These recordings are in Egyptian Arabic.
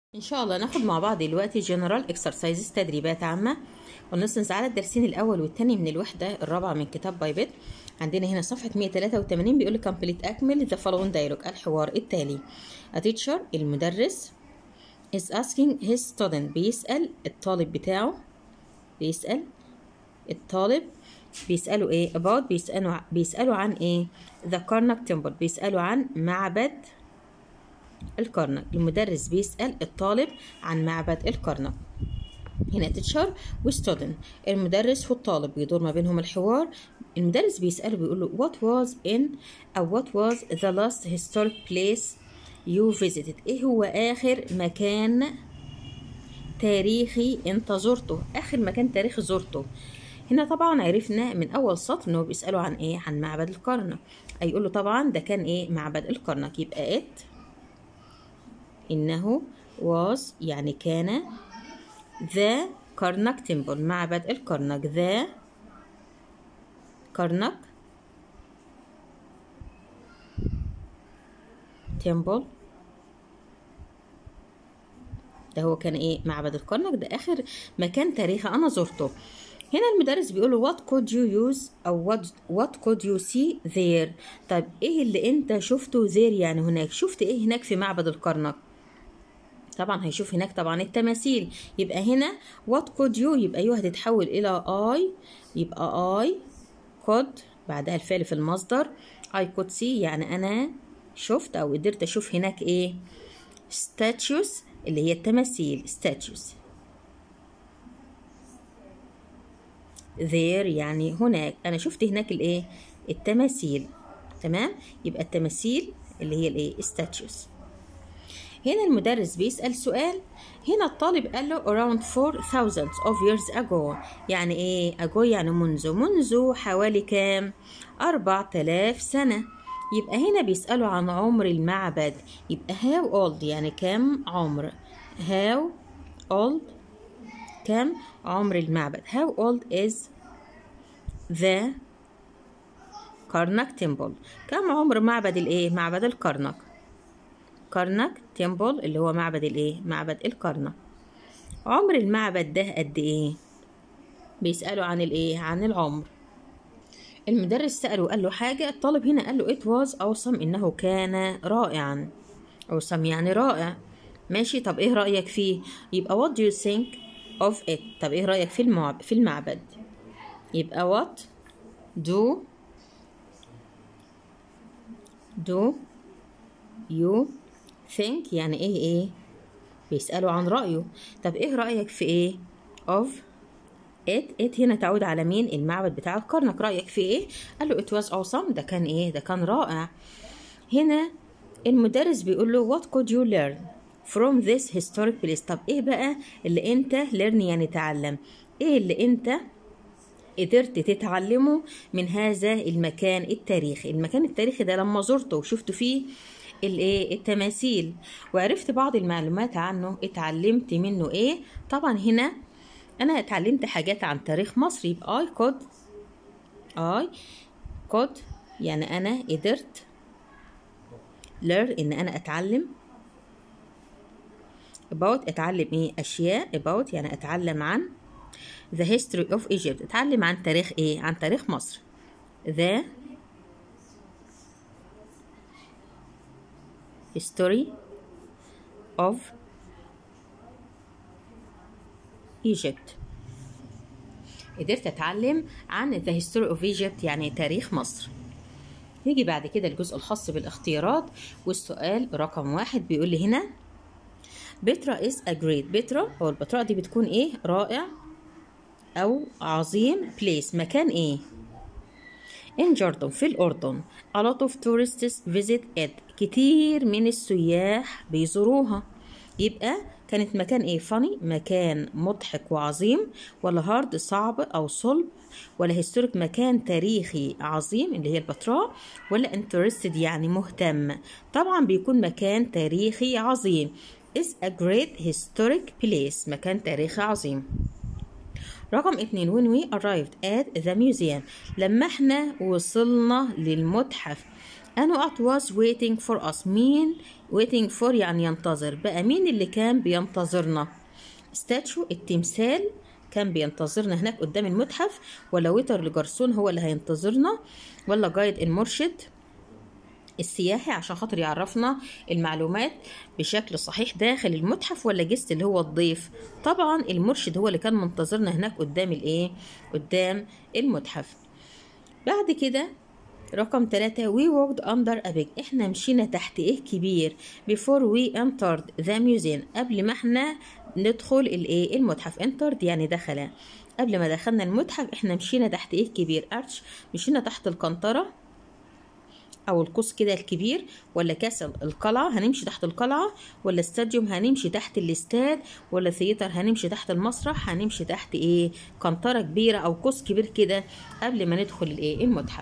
ان شاء الله ناخد مع بعض دلوقتي جنرال اكسرسايزز تدريبات عامه ونصنص على الدرسين الاول والثاني من الوحده الرابعه من كتاب بايبت عندنا هنا صفحه 183 بيقول لك كومبليت اكمل ذا فولوينج دايلوج الحوار التالي a teacher المدرس is asking his student بيسال الطالب بتاعه بيسال الطالب بيسألوا ايه about بيسألوا بيسألوا عن ايه the Karnak temple بيسألوا عن معبد الكرنك المدرس بيسأل الطالب عن معبد الكرنك هنا تتشر وستودنت المدرس والطالب بيدور ما بينهم الحوار المدرس بيسأله بيقول له what was in أو what was the last historic place you visited ايه هو آخر مكان تاريخي انت زرته آخر مكان تاريخي زرته هنا طبعا عرفنا من اول سطر انه بيسالوا عن ايه عن معبد الكرنك هيقول له طبعا ده كان ايه معبد الكرنك يبقى ات انه was يعني كان the كرنك تمبل معبد الكرنك the كرنك تمبل ده هو كان ايه معبد الكرنك ده اخر مكان تاريخي انا زرته هنا المدرس بيقول له what could you use أو what, what could you see there طب إيه اللي أنت شفته there يعني هناك شفت إيه هناك في معبد الكرنك طبعا هيشوف هناك طبعا التماثيل يبقى هنا what could you يبقى يو هتتحول إلى I يبقى I could بعدها الفعل في المصدر I could see يعني أنا شفت أو قدرت أشوف هناك إيه statues اللي هي التماثيل statues there يعني هناك انا شفت هناك الايه التماثيل تمام يبقى التماثيل اللي هي الايه statues هنا المدرس بيسأل سؤال هنا الطالب قال له around 4000 of years ago يعني ايه ago يعني منذ منذ حوالي كام 4000 سنة يبقى هنا بيسألوا عن عمر المعبد يبقى how old يعني كام عمر how old كم عمر المعبد how old is the كرنك temple كم عمر معبد الايه معبد الكرنك كرنك temple اللي هو معبد الايه معبد الكرنك عمر المعبد ده قد ايه بيسألوا عن الايه عن العمر المدرس سأله قال له حاجة الطالب هنا قال له it was awesome إنه كان رائعا awesome يعني رائع ماشي طب ايه رأيك فيه يبقى what do you think of it طب ايه رأيك في المعبد في المعبد يبقى what do do you think يعني ايه ايه بيسألوا عن رأيه طب ايه رأيك في ايه of it it هنا تعود على مين المعبد بتاع الكرنك رأيك في ايه قال له it was awesome ده كان ايه ده كان رائع هنا المدرس بيقول له what could you learn from this historic place طب ايه بقى اللي انت learn يعني تعلم ايه اللي انت قدرت تتعلمه من هذا المكان التاريخي المكان التاريخي ده لما زرته وشفت فيه الايه التماثيل وعرفت بعض المعلومات عنه اتعلمت منه ايه طبعا هنا انا اتعلمت حاجات عن تاريخ مصر يبقى I could I could يعني انا قدرت learn ان انا اتعلم about اتعلم ايه اشياء about يعني اتعلم عن the history of Egypt اتعلم عن تاريخ ايه عن تاريخ مصر the history of Egypt قدرت اتعلم عن the history of Egypt يعني تاريخ مصر نيجي بعد كده الجزء الخاص بالاختيارات والسؤال رقم واحد بيقول لي هنا بترا is a great بترا أو البتراء دي بتكون إيه رائع أو عظيم place مكان إيه in جردن في الأردن a lot of tourists visit it كتير من السياح بيزوروها يبقى كانت مكان ايه فاني مكان مضحك وعظيم ولا هارد صعب او صلب ولا هيستوريك مكان تاريخي عظيم اللي هي البتراء ولا انترستد يعني مهتم طبعا بيكون مكان تاريخي عظيم is a great historic place مكان تاريخي عظيم رقم اتنين when we arrived at the museum لما احنا وصلنا للمتحف نقط was waiting for us مين waiting for يعني ينتظر بقى مين اللي كان بينتظرنا statue التمثال كان بينتظرنا هناك قدام المتحف ولا ويتر الجرسون هو اللي هينتظرنا ولا جايد المرشد السياحي عشان خاطر يعرفنا المعلومات بشكل صحيح داخل المتحف ولا جست اللي هو الضيف طبعا المرشد هو اللي كان منتظرنا هناك قدام الايه قدام المتحف بعد كده رقم ثلاثة we walked under a big احنا مشينا تحت ايه كبير before we entered the museum قبل ما احنا ندخل الايه المتحف entered يعني دخل قبل ما دخلنا المتحف احنا مشينا تحت ايه كبير ارش مشينا تحت القنطرة او القوس كده الكبير ولا كاسل القلعة هنمشي تحت القلعة ولا استاديوم هنمشي تحت الاستاد ولا ثياتر هنمشي تحت المسرح هنمشي تحت ايه قنطرة كبيرة او قوس كبير كده قبل ما ندخل الايه المتحف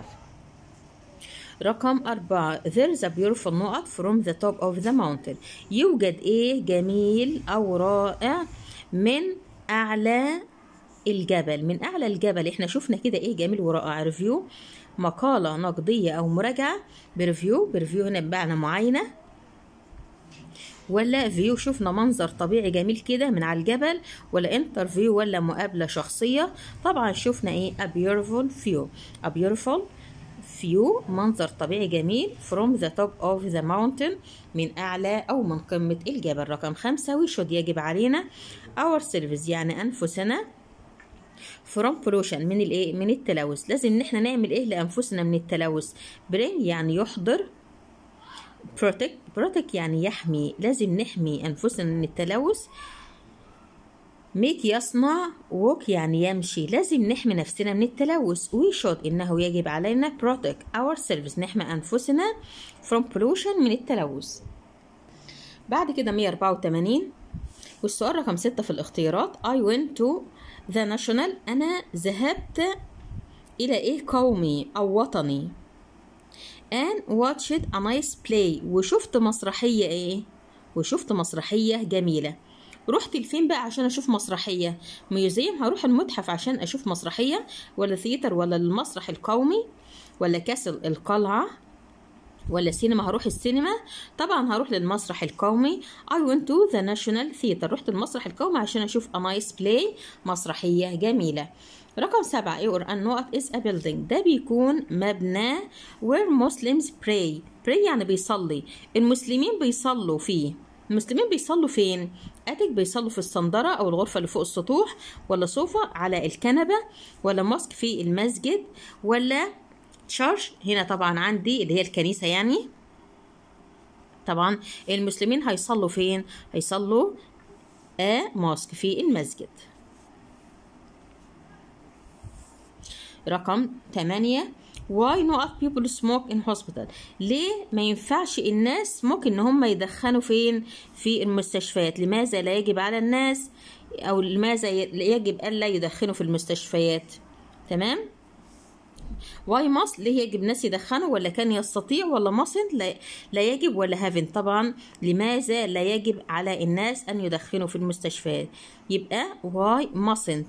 رقم أربعة There's a beautiful نقط from the top of the mountain يوجد إيه جميل أو رائع من أعلى الجبل من أعلى الجبل إحنا شفنا كده إيه جميل ورائع ريفيو مقالة نقدية أو مراجعة بريفيو بريفيو هنا بمعنى معاينة ولا فيو شفنا منظر طبيعي جميل كده من على الجبل ولا انترفيو ولا مقابلة شخصية طبعا شفنا ايه a beautiful view a beautiful view منظر طبيعي جميل from the top of the mountain من أعلى أو من قمة الجبل رقم خمسة وشود يجب علينا our service يعني أنفسنا from pollution من الايه من التلوث لازم ان احنا نعمل ايه لانفسنا من التلوث bring يعني يحضر protect protect يعني يحمي لازم نحمي انفسنا من التلوث ميك يصنع ووك يعني يمشي لازم نحمي نفسنا من التلوث we should إنه يجب علينا protect ourselves نحمي أنفسنا from pollution من التلوث بعد كده 184 والسؤال رقم 6 في الاختيارات I went to the national أنا ذهبت إلى إيه قومي أو وطني and watched a nice play وشفت مسرحية إيه وشفت مسرحية جميلة رحت لفين بقى عشان اشوف مسرحيه ميوزيوم هروح المتحف عشان اشوف مسرحيه ولا ثياتر ولا المسرح القومي ولا كاسل القلعه ولا سينما هروح السينما طبعا هروح للمسرح القومي I went to the national theater رحت المسرح القومي عشان اشوف a nice play مسرحيه جميله رقم سبعة ايه قرآن نقط is a building ده بيكون مبنى where Muslims pray pray يعني بيصلي المسلمين بيصلوا فيه المسلمين بيصلوا فين؟ أتك بيصلوا في الصندرة أو الغرفة اللي فوق السطوح ولا صوفة على الكنبة ولا ماسك في المسجد ولا تشارش هنا طبعا عندي اللي هي الكنيسة يعني طبعا المسلمين هيصلوا فين؟ هيصلوا آ ماسك في المسجد رقم 8 why not people smoke in hospital ليه ما ينفعش الناس ممكن ان هم يدخنوا فين في المستشفيات لماذا لا يجب على الناس او لماذا يجب الا يدخنوا في المستشفيات تمام واي ماست ليه يجب ناس يدخنوا ولا كان يستطيع ولا ماسنت لا, لا يجب ولا هافن طبعا لماذا لا يجب على الناس ان يدخنوا في المستشفيات يبقى واي ماسنت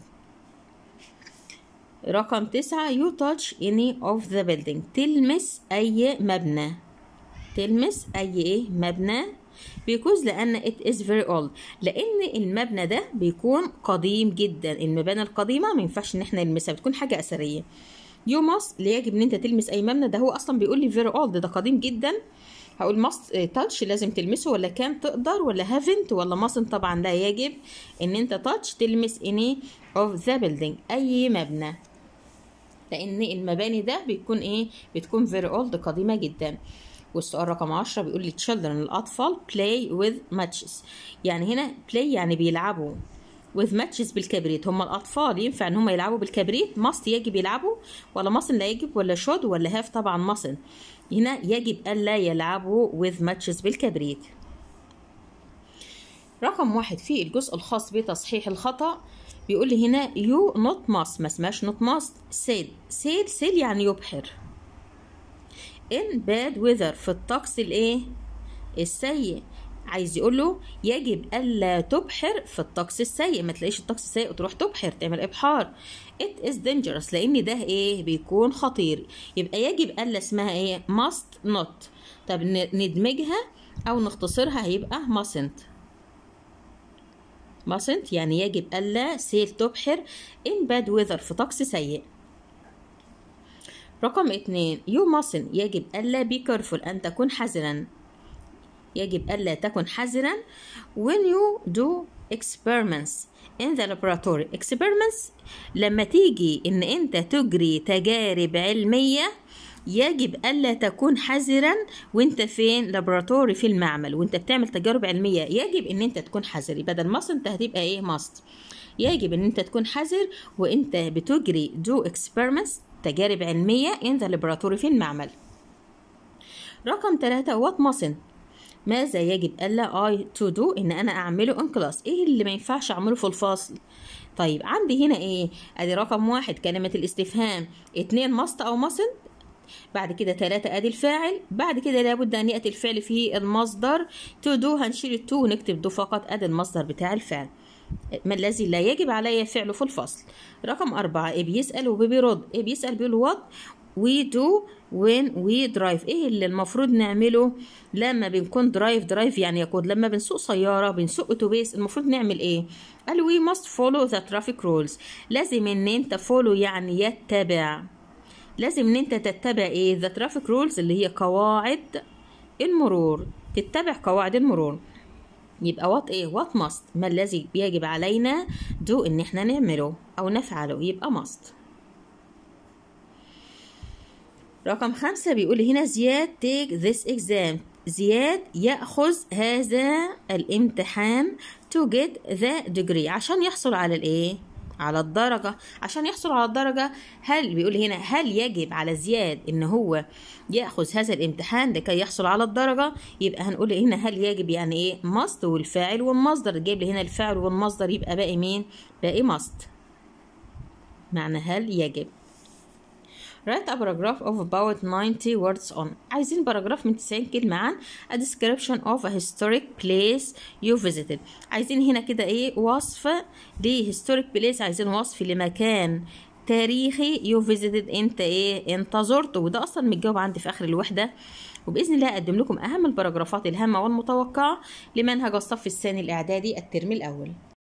رقم تسعة you touch any of the building تلمس أي مبنى تلمس أي إيه مبنى because لأن it is very old لأن المبنى ده بيكون قديم جدا المباني القديمة ما ينفعش إن احنا نلمسها بتكون حاجة أثرية you must يجب إن أنت تلمس أي مبنى ده هو أصلا بيقول لي very old ده قديم جدا هقول must touch لازم تلمسه ولا كان تقدر ولا haven't ولا mustn't طبعا لا يجب ان انت touch تلمس any of the building اي مبنى لان المباني ده بيكون ايه بتكون very old قديمه جدا والسؤال رقم عشرة بيقول لي children الأطفال play with matches يعني هنا play يعني بيلعبوا with matches بالكبريت هم الأطفال ينفع إن هم يلعبوا بالكبريت must يجب يلعبوا ولا mustn't لا يجب ولا should ولا have طبعا mustn't هنا يجب ألا يلعبوا with matches بالكبريت رقم واحد في الجزء الخاص بتصحيح الخطأ بيقول لي هنا you not must ما اسمهاش not must sail sail sail يعني يبحر in bad weather في الطقس الايه السيء عايز يقول له يجب الا تبحر في الطقس السيء ما تلاقيش الطقس السيء وتروح تبحر تعمل ابحار it is dangerous لان ده ايه بيكون خطير يبقى يجب الا اسمها ايه must not طب ندمجها او نختصرها هيبقى mustn't mustn't يعني يجب الا سيل تبحر in bad weather في طقس سيء رقم اتنين you mustn't يجب ألا be careful أن تكون حذرا يجب ألا تكن حذرا when you do experiments in the laboratory experiments لما تيجي إن أنت تجري تجارب علمية يجب ألا تكون حذرا وانت فين لابوراتوري في المعمل وانت بتعمل تجارب علمية يجب ان انت تكون حذر بدل ماست انت هتبقى ايه ماست يجب ان انت تكون حذر وانت بتجري do experiments تجارب علمية in the laboratory في المعمل رقم ثلاثة what mustn't ماذا يجب ألا I to do إن أنا أعمله in class إيه اللي ما ينفعش أعمله في الفصل طيب عندي هنا إيه أدي رقم واحد كلمة الاستفهام اتنين must أو mustn't بعد كده تلاتة ادي الفاعل بعد كده لابد ان ياتي الفعل في المصدر تو دو هنشيل التو ونكتب دو فقط ادي المصدر بتاع الفعل ما الذي لا يجب علي فعله في الفصل رقم أربعة إيه بيسأل وبيرد إيه بيسأل بيقول وات we do when we drive ايه اللي المفروض نعمله لما بنكون درايف درايف يعني يقود لما بنسوق سيارة بنسوق اتوبيس المفروض نعمل ايه قال we must follow the traffic rules لازم ان انت follow يعني يتبع لازم ان انت تتبع ايه the traffic rules اللي هي قواعد المرور تتبع قواعد المرور يبقى وات ايه وات ماست ما الذي يجب علينا دو ان احنا نعمله او نفعله يبقى ماست رقم خمسة بيقول هنا زياد take this exam زياد يأخذ هذا الامتحان to get the degree عشان يحصل على الايه على الدرجة عشان يحصل على الدرجة هل بيقول هنا هل يجب على زياد ان هو يأخذ هذا الامتحان لكي يحصل على الدرجة يبقى هنقول هنا هل يجب يعني ايه must والفاعل والمصدر جايب لي هنا الفاعل والمصدر يبقى باقي مين باقي must معنى هل يجب Write a paragraph of about 90 words on عايزين باراجراف من 90 كلمة عن a description of a historic place you visited عايزين هنا كده ايه وصف ل historic place عايزين وصف لمكان تاريخي you visited انت ايه انت زرته وده اصلا متجاوب عندي في اخر الوحدة وباذن الله اقدم لكم اهم الباراجرافات الهامة والمتوقعة لمنهج الصف الثاني الاعدادي الترم الاول